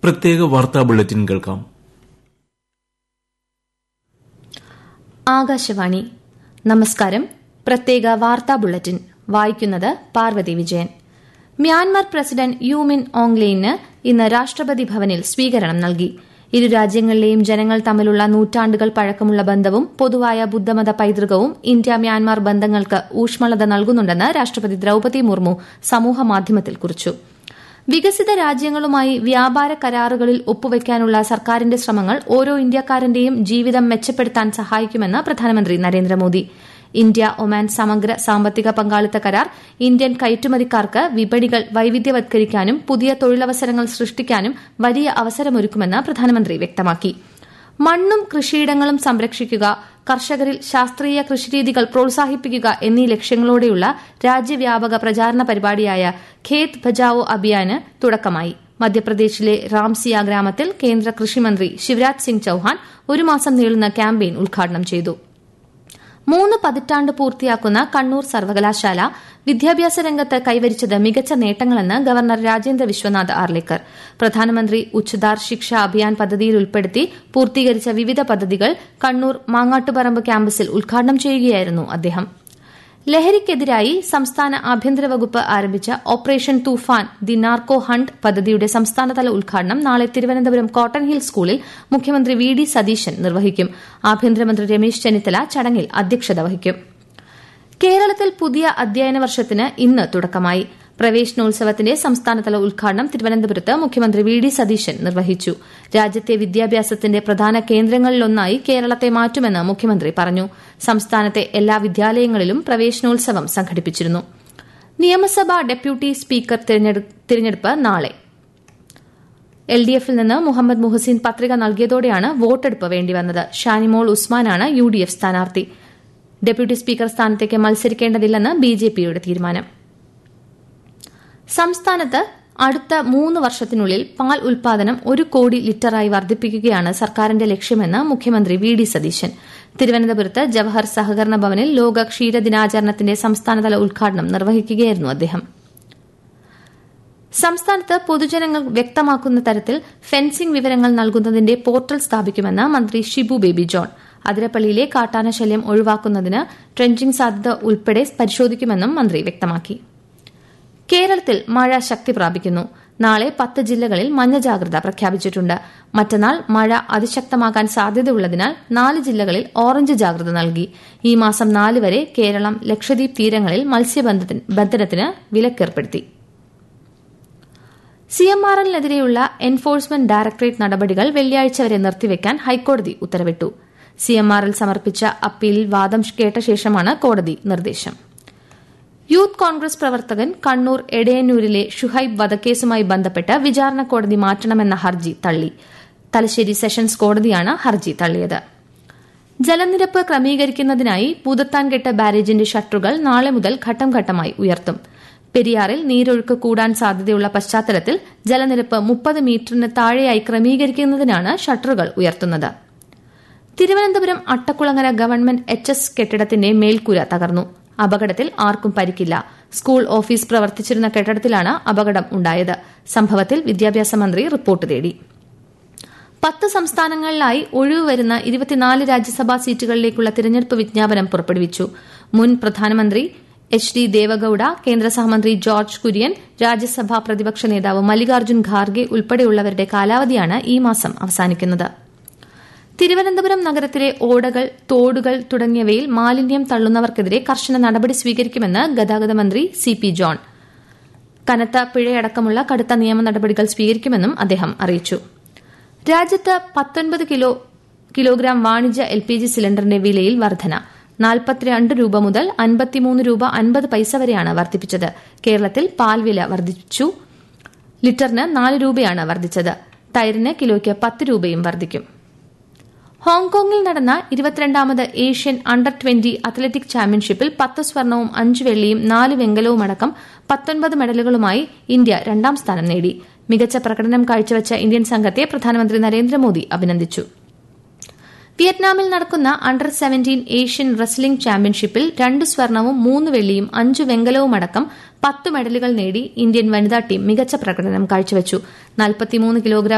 പ്രത്യേക വാർത്താ ബുള്ളറ്റിൻ കേൾക്കാം ആകാശവാണി നമസ്കാരം പ്രത്യേക വാർത്താ ബുള്ളറ്റിൻ വായിക്കുന്നത് പാർവതി വിജയൻ മ്യാൻമർ പ്രസിഡന്റ് യൂമിൻ ഓങ്ലെയിന് ഇന്ന് രാഷ്ട്രപതി ഭവനിൽ സ്വീകരണം നൽകി ഇരു രാജ്യങ്ങളിലെയും ജനങ്ങൾ തമ്മിലുള്ള നൂറ്റാണ്ടുകൾ പഴക്കമുള്ള ബന്ധവും പൊതുവായ ബുദ്ധമത പൈതൃകവും ഇന്ത്യ മ്യാൻമാർ ബന്ധങ്ങൾക്ക് ഊഷ്മളത നൽകുന്നുണ്ടെന്ന് രാഷ്ട്രപതി ദ്രൌപതി മുർമു സമൂഹമാധ്യമത്തിൽ കുറിച്ചു വികസിത രാജ്യങ്ങളുമായി വ്യാപാര കരാറുകളിൽ ഒപ്പുവയ്ക്കാനുള്ള സർക്കാരിന്റെ ശ്രമങ്ങൾ ഓരോ ഇന്ത്യക്കാരന്റെയും ജീവിതം മെച്ചപ്പെടുത്താൻ സഹായിക്കുമെന്ന് പ്രധാനമന്ത്രി നരേന്ദ്രമോദി ഇന്ത്യ ഒമാൻ സമഗ്ര സാമ്പത്തിക പങ്കാളിത്ത കരാർ ഇന്ത്യൻ കയറ്റുമതിക്കാർക്ക് വിപണികൾ വൈവിധ്യവത്കരിക്കാനും പുതിയ തൊഴിലവസരങ്ങൾ സൃഷ്ടിക്കാനും വലിയ അവസരമൊരുക്കുമെന്ന് പ്രധാനമന്ത്രി വ്യക്തമാക്കി മണ്ണും കൃഷിയിടങ്ങളും സംരക്ഷിക്കുക കർഷകരിൽ ശാസ്ത്രീയ കൃഷിരീതികൾ പ്രോത്സാഹിപ്പിക്കുക എന്നീ ലക്ഷ്യങ്ങളോടെയുള്ള രാജ്യവ്യാപക പ്രചാരണ പരിപാടിയായ ഖേത് ബചാവോ അഭിയാന് തുടക്കമായി മധ്യപ്രദേശിലെ റാംസിയ ഗ്രാമത്തിൽ കേന്ദ്ര കൃഷിമന്ത്രി ശിവരാജ് സിംഗ് ചൌഹാൻ ഒരു മാസം നീളുന്ന ക്യാമ്പയിൻ ഉദ്ഘാടനം ചെയ്തു മൂന്ന് പതിറ്റാണ്ട് പൂർത്തിയാക്കുന്ന കണ്ണൂർ സർവകലാശാല വിദ്യാഭ്യാസ രംഗത്ത് കൈവരിച്ചത് മികച്ച നേട്ടങ്ങളെന്ന് ഗവർണർ രാജേന്ദ്ര വിശ്വനാഥ് ആർലേക്കർ പ്രധാനമന്ത്രി ഉച്ചതാർ ശിക്ഷ അഭിയാൻ പദ്ധതിയിൽ ഉൾപ്പെടുത്തി പൂർത്തീകരിച്ച വിവിധ പദ്ധതികൾ കണ്ണൂർ മാങ്ങാട്ടുപറമ്പ് ക്യാമ്പസിൽ ഉദ്ഘാടനം ചെയ്യുകയായിരുന്നു അദ്ദേഹം ലഹരിക്കെതിരായി സംസ്ഥാന ആഭ്യന്തര വകുപ്പ് ആരംഭിച്ച operation Toofan the narco hunt പദ്ധതിയുടെ സംസ്ഥാനതല ഉദ്ഘാടനം നാളെ തിരുവനന്തപുരം കോട്ടൺ ഹിൽ സ്കൂളിൽ മുഖ്യമന്ത്രി വി ഡി സതീശൻ നിർവഹിക്കും ആഭ്യന്തരമന്ത്രി രമേശ് ചെന്നിത്തല ചടങ്ങിൽ അധ്യക്ഷത വഹിക്കും കേരളത്തിൽ പുതിയ അധ്യയന വർഷത്തിന് ഇന്ന് തുടക്കമായി പ്രവേശനോത്സവത്തിന്റെ സംസ്ഥാനതല ഉദ്ഘാടനം തിരുവനന്തപുരത്ത് മുഖ്യമന്ത്രി വി ഡി സതീശൻ നിർവഹിച്ചു രാജ്യത്തെ വിദ്യാഭ്യാസത്തിന്റെ പ്രധാന കേന്ദ്രങ്ങളിലൊന്നായി കേരളത്തെ മാറ്റുമെന്ന് മുഖ്യമന്ത്രി പറഞ്ഞു സംസ്ഥാനത്തെ എല്ലാ വിദ്യാലയങ്ങളിലും പ്രവേശനോത്സവം സംഘടിപ്പിച്ചിരുന്നു നിയമസഭാ ഡെപ്യൂട്ടി സ്പീക്കർ തിരഞ്ഞെടുപ്പ് നാളെ എൽ ഡി എഫിൽ നിന്ന് മുഹമ്മദ് മുഹസിൻ പത്രിക നൽകിയതോടെയാണ് വോട്ടെടുപ്പ് വേണ്ടിവന്നത് ഷാനിമോൾ ഉസ്മാനാണ് യു ഡി എഫ് സ്ഥാനാർത്ഥി ഡെപ്യൂട്ടി സ്പീക്കർ സ്ഥാനത്തേക്ക് മത്സരിക്കേണ്ടതില്ലെന്ന് ബി ജെ പിയുടെ തീരുമാനം സംസ്ഥാനത്ത് അടുത്ത മൂന്ന് വർഷത്തിനുള്ളിൽ പാൽ ഉൽപാദനം ഒരു കോടി ലിറ്ററായി വർദ്ധിപ്പിക്കുകയാണ് സർക്കാരിന്റെ ലക്ഷ്യമെന്ന് മുഖ്യമന്ത്രി വി ഡി സതീശൻ തിരുവനന്തപുരത്ത് ജവഹർ സഹകരണ ഭവനിൽ ലോക ക്ഷീരദിനാചരണത്തിന്റെ സംസ്ഥാനതല ഉദ്ഘാടനം നിർവഹിക്കുകയായിരുന്നു അദ്ദേഹം സംസ്ഥാനത്ത് പൊതുജനങ്ങൾ വ്യക്തമാക്കുന്ന തരത്തിൽ ഫെൻസിംഗ് വിവരങ്ങൾ നൽകുന്നതിന്റെ പോർട്ടൽ സ്ഥാപിക്കുമെന്ന് മന്ത്രി ഷിബു ബേബി ജോൺ അതിരപ്പള്ളിയിലെ കാട്ടാന ശല്യം ഒഴിവാക്കുന്നതിന് ട്രെഞ്ചിംഗ് സാധ്യത ഉൾപ്പെടെ പരിശോധിക്കുമെന്നും മന്ത്രി വ്യക്തമാക്കി കേരളത്തിൽ മഴ ശക്തി പ്രാപിക്കുന്നു നാളെ പത്ത് ജില്ലകളിൽ മഞ്ഞ ജാഗ്രത പ്രഖ്യാപിച്ചിട്ടുണ്ട് മറ്റന്നാൾ മഴ അതിശക്തമാകാൻ സാധ്യതയുള്ളതിനാൽ നാല് ജില്ലകളിൽ ഓറഞ്ച് ജാഗ്രത നൽകി ഈ മാസം നാല് വരെ കേരളം ലക്ഷദ്വീപ് തീരങ്ങളിൽ മത്സ്യബന്ധനത്തിന് വിലക്കേർപ്പെടുത്തി സിഎംആർഎല്ലിനെതിരെയുള്ള എൻഫോഴ്സ്മെന്റ് ഡയറക്ടറേറ്റ് നടപടികൾ വെള്ളിയാഴ്ച വരെ നിർത്തിവെക്കാൻ ഹൈക്കോടതി ഉത്തരവിട്ടു സിഎംആർഎൽ സമർപ്പിച്ച അപ്പീലിൽ വാദം കേട്ട ശേഷമാണ് കോടതി നിർദ്ദേശം യൂത്ത് കോൺഗ്രസ് പ്രവർത്തകൻ കണ്ണൂർ എടയന്നൂരിലെ ഷുഹൈബ് വധക്കേസുമായി ബന്ധപ്പെട്ട് വിചാരണ കോടതി മാറ്റണമെന്ന ഹർജി തള്ളി തലശ്ശേരി സെഷൻസ് കോടതിയാണ് ഹർജി തള്ളിയത് ജലനിരപ്പ് ക്രമീകരിക്കുന്നതിനായി പൂതത്താൻകെട്ട് ബാരേജിന്റെ ഷട്ടറുകൾ നാളെ മുതൽ ഘട്ടം ഘട്ടമായി ഉയർത്തും പെരിയാറിൽ നീരൊഴുക്ക് കൂടാൻ സാധ്യതയുള്ള പശ്ചാത്തലത്തിൽ ജലനിരപ്പ് മുപ്പത് മീറ്ററിന് താഴെയായി ക്രമീകരിക്കുന്നതിനാണ് ഷട്ടറുകൾ ഉയർത്തുന്നത് Thiruvananthapuram Attakulangara government H S കെട്ടിടത്തിന്റെ മേൽക്കൂര തകർന്നു അപകടത്തിൽ ആർക്കും പരിക്കില്ല സ്കൂൾ ഓഫീസ് പ്രവർത്തിച്ചിരുന്ന കെട്ടിടത്തിലാണ് അപകടം ഉണ്ടായത് സംഭവത്തിൽ വിദ്യാഭ്യാസ മന്ത്രി റിപ്പോർട്ട് തേടി പത്ത് സംസ്ഥാനങ്ങളിലായി ഒഴിവ് വരുന്ന ഇരുപത്തിനാല് രാജ്യസഭാ സീറ്റുകളിലേക്കുള്ള തിരഞ്ഞെടുപ്പ് വിജ്ഞാപനം പുറപ്പെടുവിച്ചു മുൻ പ്രധാനമന്ത്രി എച്ച് ഡി ദേവഗൌഡ കേന്ദ്ര സഹമന്ത്രി ജോർജ് കുര്യൻ രാജ്യസഭാ പ്രതിപക്ഷ നേതാവ് മല്ലികാർജ്ജുൻ ഖാർഗെ ഉൾപ്പെടെയുള്ളവരുടെ കാലാവധിയാണ് ഈ മാസം അവസാനിക്കുന്നത് തിരുവനന്തപുരം നഗരത്തിലെ ഓടകൾ തോടുകൾ തുടങ്ങിയവയിൽ മാലിന്യം തള്ളുന്നവർക്കെതിരെ കർശന നടപടി സ്വീകരിക്കുമെന്ന് ഗതാഗത മന്ത്രി സി പി ജോൺ കനത്ത പിഴയടക്കമുള്ള കടുത്ത നിയമ നടപടികൾ സ്വീകരിക്കുമെന്നും അദ്ദേഹം അറിയിച്ചു രാജ്യത്ത് പത്തൊൻപത് കിലോ കിലോഗ്രാം വാണിജ്യ എൽ പി ജി സിലിണ്ടറിന്റെ വിലയിൽ വർധന നാൽപ്പത്തിരണ്ട് രൂപ മുതൽ അൻപത്തിമൂന്ന് രൂപ അൻപത് പൈസ വരെയാണ് വർദ്ധിപ്പിച്ചത് കേരളത്തിൽ പാൽ വില വർദ്ധിച്ചു ലിറ്ററിന് നാല് രൂപയാണ് വർദ്ധിച്ചത് തൈരിന് കിലോയ്ക്ക് പത്ത് രൂപയും വർദ്ധിക്കും ഹോങ്കോങ്ങിൽ നടന്ന ഇരുപത്തിരണ്ടാമത് ഏഷ്യൻ അണ്ടർ ട്വന്റി അത്ലറ്റിക് ചാമ്പ്യൻഷിപ്പിൽ പത്ത് സ്വർണവും അഞ്ച് വെള്ളിയും നാല് വെങ്കലവും അടക്കം പത്തൊൻപത് മെഡലുകളുമായി ഇന്ത്യ രണ്ടാം സ്ഥാനം നേടി മികച്ച പ്രകടനം കാഴ്ചവച്ച ഇന്ത്യൻ സംഘത്തെ പ്രധാനമന്ത്രി നരേന്ദ്രമോദി അഭിനന്ദിച്ചു വിയറ്റ്നാമിൽ നടക്കുന്ന അണ്ടർ സെവന്റീൻ ഏഷ്യൻ റെസ്ലിംഗ് ചാമ്പ്യൻഷിപ്പിൽ രണ്ട് സ്വർണവും മൂന്ന് വെള്ളിയും അഞ്ച് വെങ്കലവും അടക്കം പത്ത് മെഡലുകൾ നേടി ഇന്ത്യൻ വനിതാ ടീം മികച്ച പ്രകടനം കാഴ്ചവച്ചു കിലോഗ്രാം